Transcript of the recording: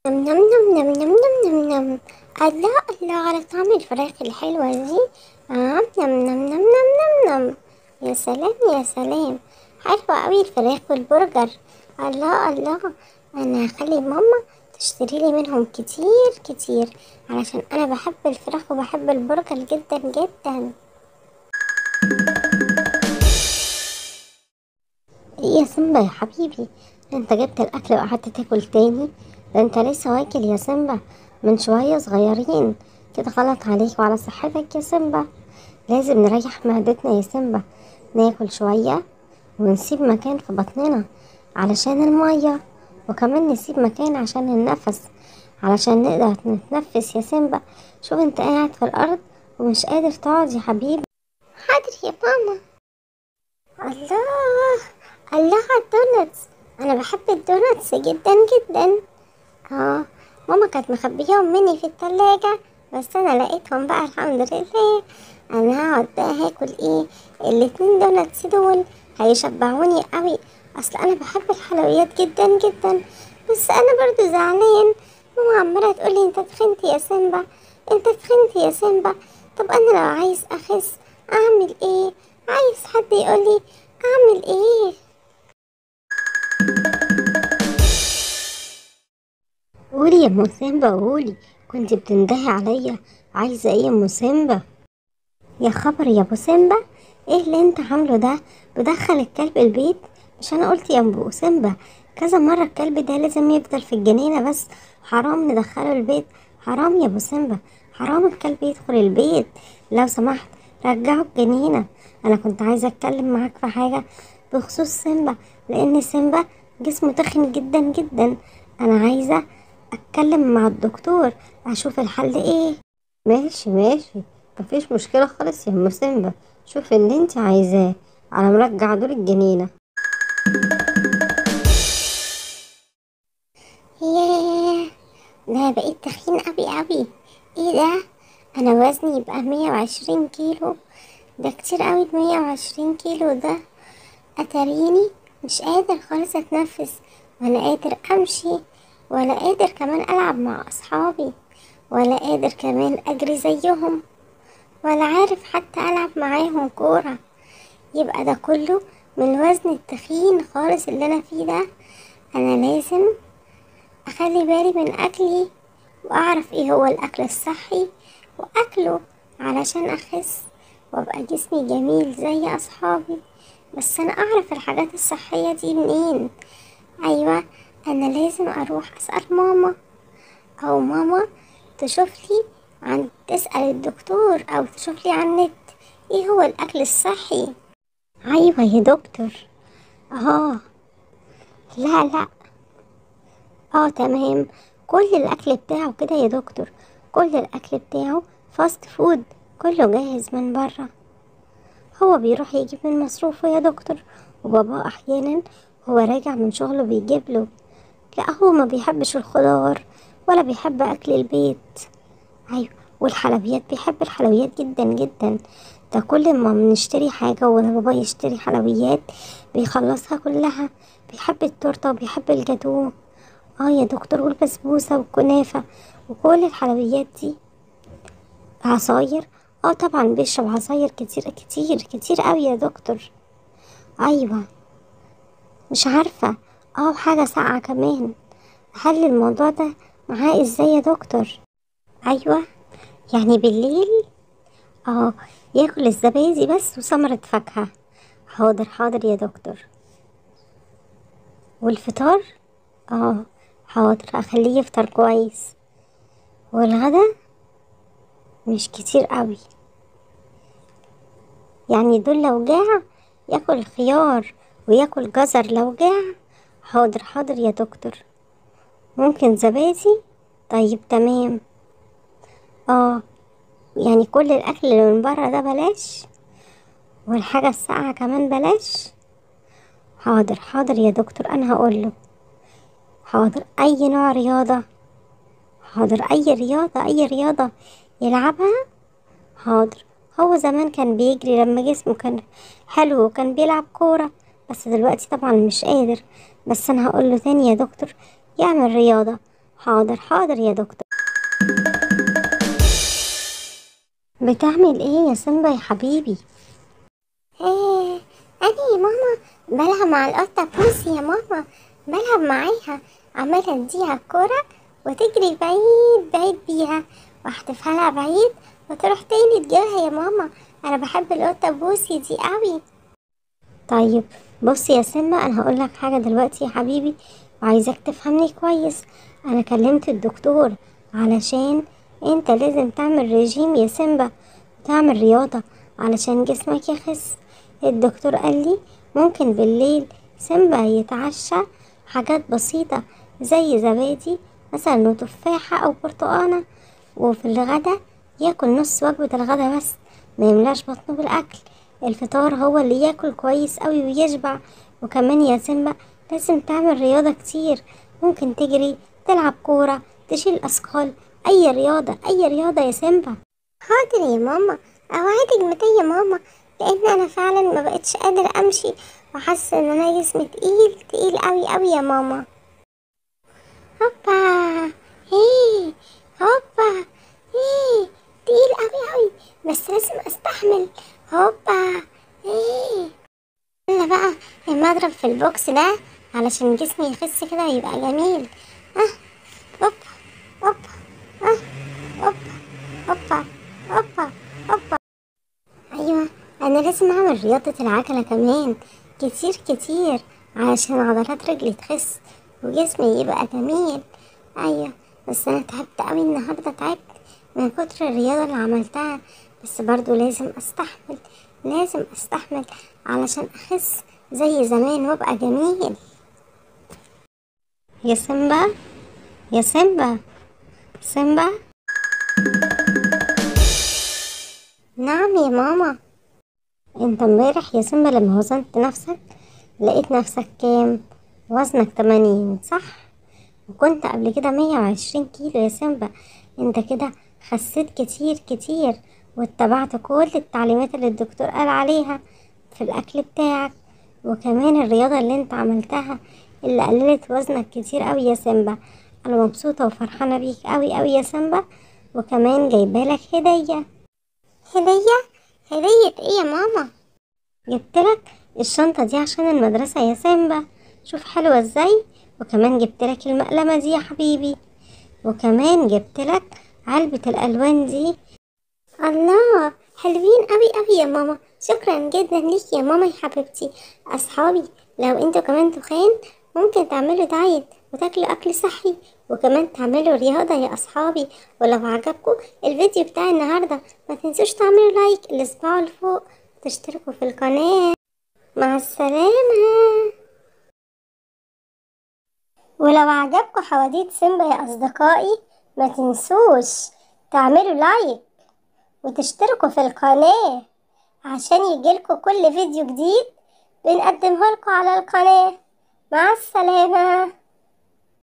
نم نم نم نم نم نم نم نم الله الله على طعم الفراخ الحلوة دي آه نم نم نم نم نم نم يا سلام يا سلام حلوة أوي الفراخ والبرجر الله الله أنا هخلي ماما تشتري لي منهم كتير كتير علشان أنا بحب الفراخ وبحب البرجر جدا جدا ايه يا سيمبا يا حبيبي ده انت جبت الاكل وقعدت تاكل تاني ده انت لسه واكل يا سيمبا من شوية صغيرين كده غلط عليك وعلى صحتك يا سيمبا لازم نريح معدتنا يا سيمبا ناكل شوية ونسيب مكان في بطننا علشان المية وكمان نسيب مكان عشان النفس علشان نقدر نتنفس يا سيمبا شوف انت قاعد في الارض ومش قادر تقعد يا حبيبي حاضر يا ماما الله الله على الدونتس انا بحب الدونتس جدا جدا اه ماما كانت مخبيهم مني في التلاجة بس انا لقيتهم بقى الحمد لله انا هقعد بقى هاكل ايه الاتنين دونتس دول هيشبعوني قوي اصل انا بحب الحلويات جدا جدا بس انا برضو زعلان ماما عمالة تقولي انت تخنت يا سيمبا انت تخنت يا سيمبا طب انا لو عايز اخس اعمل ايه عايز حد يقولي اعمل ايه قولي يا ام سيمبا قولي كنت بتندهي عليا عايزه ايه يا ام سيمبا يا خبر يا ابو سيمبا ايه اللي انت عامله ده بدخل الكلب البيت مش انا قلت يا ابو سيمبا كذا مره الكلب ده لازم يفضل في الجنينه بس حرام ندخله البيت حرام يا ابو سيمبا حرام الكلب يدخل البيت لو سمحت رجعه الجنينه انا كنت عايزه اتكلم معاك في حاجه بخصوص سيمبا لان سيمبا جسمه تخن جدا جدا انا عايزه اتكلم مع الدكتور اشوف الحل ايه ماشي ماشي مفيش مشكله خالص يا ام سيمبا شوف اللي انت عايزاه على مرجع دول الجنينه ياه ده بقيت تخين قوي قوي ايه ده انا وزني يبقى مية وعشرين كيلو ده كتير قوي مية وعشرين كيلو ده اتريني مش قادر خالص اتنفس ولا قادر امشي ولا قادر كمان العب مع اصحابي ولا قادر كمان اجري زيهم ولا عارف حتى العب معاهم كوره يبقى ده كله من الوزن التخين خالص اللي انا فيه ده انا لازم اخلي بالي من اكلي واعرف ايه هو الاكل الصحي واكله علشان اخس وابقى جسمي جميل زي اصحابي بس انا اعرف الحاجات الصحية دي منين ايوه انا لازم اروح اسأل ماما او ماما تشوف لي عن تسأل الدكتور او تشوف لي على النت ايه هو الاكل الصحي ايوه يا دكتور اه لا لا اه تمام كل الاكل بتاعه كده يا دكتور كل الاكل بتاعه فاست فود كله جاهز من بره هو بيروح يجيب من مصروفه يا دكتور وبابا احيانا هو راجع من شغله بيجيب له لا هو ما بيحبش الخضار ولا بيحب اكل البيت ايوه والحلويات بيحب الحلويات جدا جدا ده كل ما بنشتري حاجة ولا بابا يشتري حلويات بيخلصها كلها بيحب التورتة وبيحب الجاتوه اه يا دكتور والبسبوسة والكنافة وكل الحلويات دي عصاير اه طبعا بيشرب عصاير كتير كتير كتير قوي يا دكتور ايوه مش عارفة اه حاجة ساقعة كمان هل الموضوع ده معاه ازاي يا دكتور ايوه يعني بالليل اه ياكل الزبادي بس وثمرة فاكهة حاضر حاضر يا دكتور والفطار اه حاضر اخليه يفطر كويس والغدا مش كتير قوي يعني دول لو جاع ياكل خيار وياكل جزر لو جاع حاضر حاضر يا دكتور ممكن زبادي طيب تمام اه يعني كل الاكل اللي من بره ده بلاش والحاجة الساقعة كمان بلاش حاضر حاضر يا دكتور انا هقوله حاضر اي نوع رياضة حاضر اي رياضة اي رياضة يلعبها حاضر هو زمان كان بيجري لما جسمه كان حلو وكان بيلعب كورة بس دلوقتي طبعا مش قادر بس انا هقوله تاني يا دكتور يعمل رياضة حاضر حاضر يا دكتور بتعمل ايه يا سيمبا يا حبيبي ايه انا يا ماما بلعب مع القطة بوسي يا ماما بلعب معاها عمالة اديها الكورة وتجري بعيد بعيد بيها واحدفها لها بعيد وتروح تاني تجيبها يا ماما انا بحب القطة بوسي دي قوي طيب بص يا سيمبا انا هقول لك حاجة دلوقتي يا حبيبي وعايزك تفهمني كويس انا كلمت الدكتور علشان انت لازم تعمل رجيم يا سيمبا وتعمل رياضة علشان جسمك يخس الدكتور قال لي ممكن بالليل سيمبا يتعشى حاجات بسيطة زي زبادي مثلا وتفاحة أو برتقانة وفي الغدا ياكل نص وجبة الغدا بس ما يملاش بطنه بالأكل الفطار هو اللي ياكل كويس قوي ويشبع وكمان يا سيمبا لازم تعمل رياضة كتير ممكن تجري تلعب كورة تشيل أثقال أي رياضة أي رياضة يا سيمبا حاضر يا ماما أوعدك متى يا ماما لأن أنا فعلا ما بقتش قادرة أمشي وحاسة إن أنا جسمي تقيل تقيل أوي أوي يا ماما هوبا هيه هوبا هيه تقيل أوي أوي بس لازم أستحمل هوبا هيه يلا بقى لما أضرب في البوكس ده علشان جسمي يخس كده ويبقى جميل ها هوبا هوبا ها هوبا هوبا هوبا هوبا أيوة أنا لازم أعمل رياضة العجلة كمان كتير كتير علشان عضلات رجلي تخس وجسمي يبقى جميل أيوة بس أنا تعبت أوي النهاردة تعبت من كتر الرياضة اللي عملتها بس برضو لازم أستحمل لازم أستحمل علشان أخس زي زمان وأبقى جميل يا سيمبا يا سيمبا سيمبا نعم يا ماما انت امبارح يا سيمبا لما وزنت نفسك لقيت نفسك كام وزنك تمانين صح وكنت قبل كده مية وعشرين كيلو يا سيمبا انت كده خسيت كتير كتير واتبعت كل التعليمات اللي الدكتور قال عليها في الاكل بتاعك وكمان الرياضة اللي انت عملتها اللي قللت وزنك كتير قوي يا سيمبا انا مبسوطة وفرحانة بيك قوي قوي يا سيمبا وكمان جايبالك هدية هدية هدية ايه يا ماما جبتلك الشنطة دي عشان المدرسة يا سيمبا شوف حلوة ازاي وكمان جبتلك المقلمة دي يا حبيبي وكمان جبتلك علبة الألوان دي الله حلوين قوي قوي يا ماما شكرا جدا ليك يا ماما يا حبيبتي أصحابي لو انتوا كمان تخان ممكن تعملوا دايت وتاكلوا أكل صحي وكمان تعملوا رياضة يا أصحابي ولو عجبكم الفيديو بتاع النهاردة ما تنسوش تعملوا لايك الإصبع لفوق وتشتركوا في القناة مع السلامة ولو عجبكم حواديت سيمبا يا أصدقائي ما تنسوش تعملوا لايك وتشتركوا في القناة عشان يجيلكوا كل فيديو جديد بنقدمه لكم على القناة مع السلامة